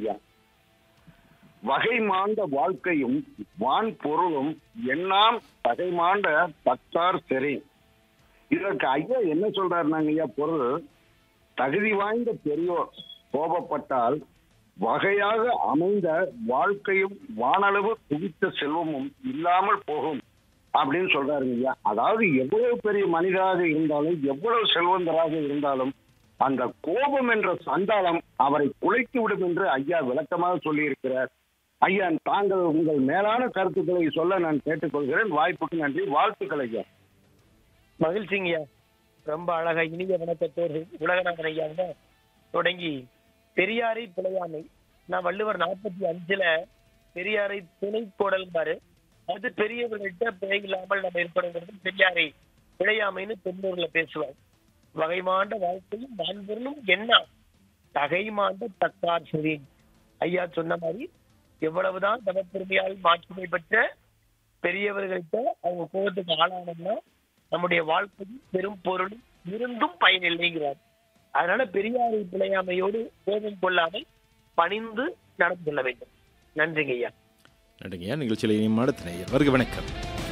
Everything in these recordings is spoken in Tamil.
ஐயா வகை மாண்ட வாழ்க்கையும் வான் பொருளும் எண்ணாம் தகை மாண்ட தத்தார் செறி இதற்கு ஐயா என்ன சொல்றாருனாங்க ஐயா பொருள் தகுதி வாய்ந்த பெரியோர் கோபப்பட்டால் வகையாக அமைந்த வாழ்க்கையும் வானளவு குவித்த செல்வமும் இல்லாமல் போகும் அப்படின்னு சொல்றாருங்க ஐயா அதாவது எவ்வளவு பெரிய மனிதராக இருந்தாலும் எவ்வளவு செல்வந்தராக இருந்தாலும் அந்த கோபம் என்ற சண்டாளம் அவரை குலைத்து விடும் என்று ஐயா விளக்கமாக சொல்லியிருக்கிறார் ஐயா தாங்கள் உங்கள் மேலான கருத்துக்களை சொல்ல நான் கேட்டுக்கொள்கிறேன் வாய்ப்புக்கு நன்றி வாழ்த்துக்கள் ஐயா மகிழ்ச்சிங்கய்யா ரொம்ப அழகா இனிய வணக்கத்தோடு உலகநாதன் ஐயாவுல தொடங்கி பெரியாரை பிழையாமை நான் வள்ளுவர் நாற்பத்தி அஞ்சுல பெரியாரை துணை கோடல்பாரு அது பெரியவர்கள்ட்ட பிழை இல்லாமல் நம்ம இருக்கணுங்கிறது பெரியாரை பிழையாமைன்னு தொண்ணூறுல பேசுவார் வகைமாண்ட வாழ்க்கையும் மாண்பொருளும் என்ன தகைமாண்ட தக்கார் சரி ஐயா சொன்ன மாதிரி எவ்வளவுதான் தவப்பெருமையால் மாற்றுமை பெற்ற பெரியவர்கள்ட்ட அவங்க கோபத்துக்கு ஆளானோம்னா நம்முடைய வாழ்க்கையும் பெரும் பொருளும் இருந்தும் பயனில்லைங்கிறார் அதனால பெரியாரை பிழையாமையோடு கோபம் கொள்ளாமல் பணிந்து நடந்து கொள்ள வேண்டும் நன்றிங்க ஐயா நன்றிங்கய்யா நிகழ்ச்சியில் இனியும் அடுத்த நேயர் வருக வணக்கம்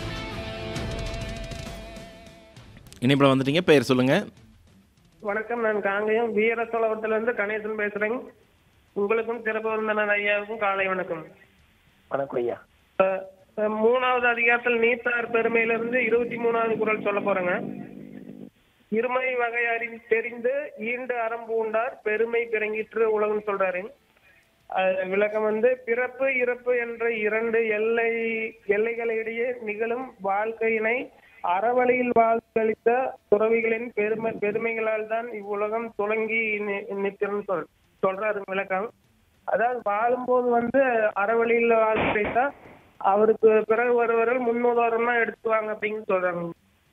இணைப்பில் வந்துட்டீங்க பெயர் சொல்லுங்க வணக்கம் நான் காங்கயம் வீரசோழவரத்துல இருந்து கணேசன் பேசுறேங்க உங்களுக்கும் சிறப்பு விருந்தினர் ஐயாவுக்கும் காலை வணக்கம் வணக்கம் ஐயா அஹ், அஹ், மூணாவது அதிகாரத்தில் நீத்தார் பெருமையிலிருந்து இருபத்தி மூணாவது குரல் சொல்ல போறேங்க இருமை வகை அறிவு தெரிந்து ஈண்டு அறம்பு உண்டார் பெருமை பிறங்கிற்று உலகம் சொல்றாரு அது விளக்கம் வந்து பிறப்பு இறப்பு என்ற இரண்டு எல்லை எல்லைகளிடையே நிகழும் வாழ்க்கையினை அறவழியில் வாழ்க்கழித்த துறவிகளின் பெருமை பெருமைகளால் தான் இவ்வுலகம் தொடங்கி நி- நிற்கிறன்னு சொல் சொல்றாரு விளக்கம் அதாவது வாழும்போது வந்து அறவழியில் வாழ்க்கைத்தா அவருக்கு பிறகு வருவர்கள் முன்னுதாரணமா எடுத்துவாங்க அப்படின்னு சொல்றாங்க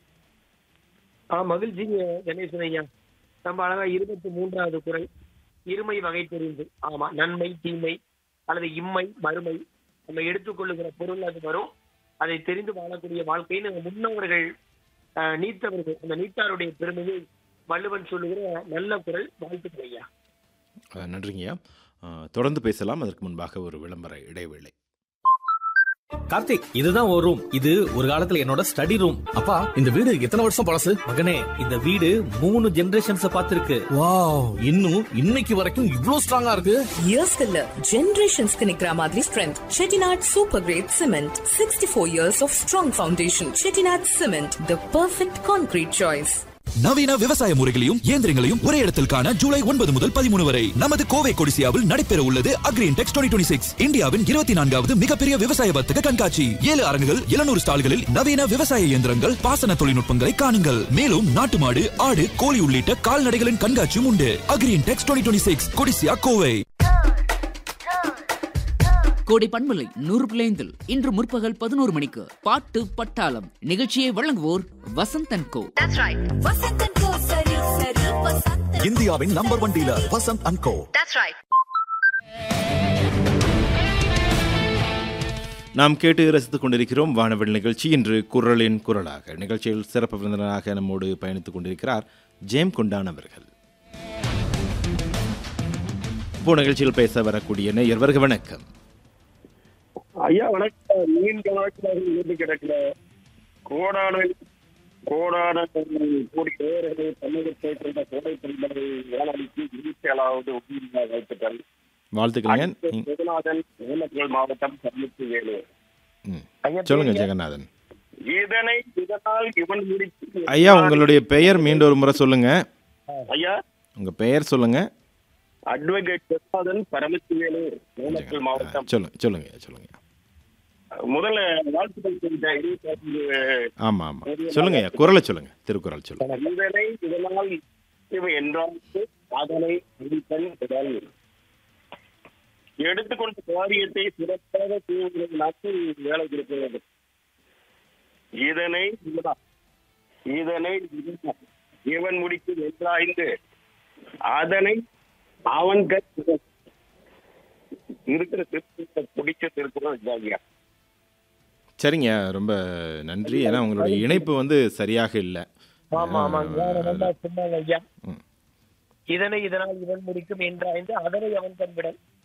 ஆ மகிழ்ச்சி கணேசன் ஐயா நம்ம அழகா இருபத்தி மூன்றாவது குரல் இருமை வகை தெரிந்து ஆமா நன்மை தீமை அல்லது இம்மை மறுமை நம்ம எடுத்துக்கொள்ளுகிற பொருள் அது வரும் அதை தெரிந்து வாழக்கூடிய வாழ்க்கைன்னு நம்ம முன்னவர்கள் ஆஹ், நீத்தவர்கள் அந்த நீத்தாருடைய பெருமையை வள்ளுவன் சொல்லுகிற நல்ல குரல் வாழ்த்துக்கள் ஐயா அஹ், நன்றிங்கய்யா அஹ், தொடர்ந்து பேசலாம் அதற்கு முன்பாக ஒரு விளம்பர இடைவேளை கார்த்திக் இதுதான் ஒரு ரூம் இது ஒரு காலத்துல என்னோட ஸ்டடி ரூம் அப்பா இந்த வீடு எத்தனை வருஷம் பழசு மகனே இந்த வீடு மூணு ஜெனரேஷன்ஸ் பார்த்திருக்கு வாவ் இன்னும் இன்னைக்கு வரைக்கும் இவ்ளோ ஸ்ட்ராங்கா இருக்கு இயர்ஸ்க்கு இல்ல ஜெனரேஷன்ஸ்க்கு நிக்கிற மாதிரி strength Chettinad super great cement sixty four years of strong foundation Chettinad cement the perfect concrete choice நவீன விவசாய முறைகளையும் இயந்திரங்களையும் ஒரே இடத்தில் காண ஜூலை ஒன்பது முதல் பதிமூணு வரை நமது கோவை கொடிசியாவில் நடைபெற உள்ளது அக்ரீன் டெக்ஸ் டுவெண்ட்டி சிக்ஸ் இந்தியாவின் இருபத்தி நான்காவது மிகப்பெரிய விவசாய வர்த்தக கண்காட்சி ஏழு அரங்குகள் எழுநூறு ஸ்டால்களில் நவீன விவசாய இயந்திரங்கள் பாசன தொழில்நுட்பங்களை காணுங்கள் மேலும் நாட்டு மாடு ஆடு கோழி உள்ளிட்ட கால்நடைகளின் கண்காட்சியும் உண்டு Agri Intex twenty six Codissia Kovai கோடை பண்பலை நூறு பிள்ளைந்தில் இன்று முற்பகல் பதினோரு மணிக்கு பாட்டு பட்டாளம் நிகழ்ச்சியை வழங்குவோர் வசந்தன் கோ இந்தியாவின் number one dealer Vasanth and co நாம் கேட்டு ரசித்துக் கொண்டிருக்கிறோம் வானவில் நிகழ்ச்சி இன்று குரலின் குரலாக நிகழ்ச்சியில் சிறப்பு விருந்தினராக நம்மோடு பயணித்துக் கொண்டிருக்கிறார் ஜேம் கொண்டான் அவர்கள் இப்போ நிகழ்ச்சியில் பேச வரக்கூடிய நேயர் வருக வணக்கம் ஐயா வணக்கம் நீண்ட நாட்களாக இருந்து கிடக்கிற கோடான கோடான கோடி பேர்கள் தமிழகத்தை சேர்ந்த கோடை பண்பலை வேளாண்மைக்கு இருபத்தி ஏழாவது உயிரிழந்த வாழ்த்துக்கள் வாழ்த்துக்கள்ங்க அடுத்து நீ- ஜெகநாதன் நாமக்கல் மாவட்டம் தொண்ணூத்தி ஏழு ம். ஐயா சொல்லுங்க பேருங்க? ஜெகநாதன் இதனை இதனால் இவன் முடித்து ஐயா உங்களுடைய பெயர் மீண்டும் ஒரு முறை சொல்லுங்க ஐயா உங்க பெயர் சொல்லுங்க அட்வொகேட் ஜெகநாதன் பரமசிவேலு நாமக்கல் மாவட்டம் சொல்லுங்க சொல்லுங்க சொல்லுங்க முதல்ல வாழ்த்துக்கள் சொல்லிட்டேன் இருபத்தி ஐந்து ஆமா ஆமா சொல்லுங்க ஐயா குரலை சொல்லுங்க திருக்குறள் சொல்லுங்க இதனை இதனால் இவன் என்றால் அதனை அழித்தல் உடல் எடுத்துக்கொண்ட காரியத்தை சிறப்பாக செய்வதற்கு வேலை கொடுக்க வேண்டும் இதனை இதுதான். இதனை இதுதான். இவன் முடிக்கும் என்றாய்ந்து அதனை அவன் கற்று இருக்கிற திருக்குறளை பிடிச்ச திருக்குறள் இதாகியா சரிங்க ரொம்ப நன்றி ஏன்னா உங்களுடைய இணைப்பு வந்து சரியாக இல்லை ஆமா ஆமா நல்லா சொன்னாங்க ஐயா ம். இதனை இதனால் இவன் முடிக்கும் என்றாய்ந்து அதனை அவன் கண்விடல்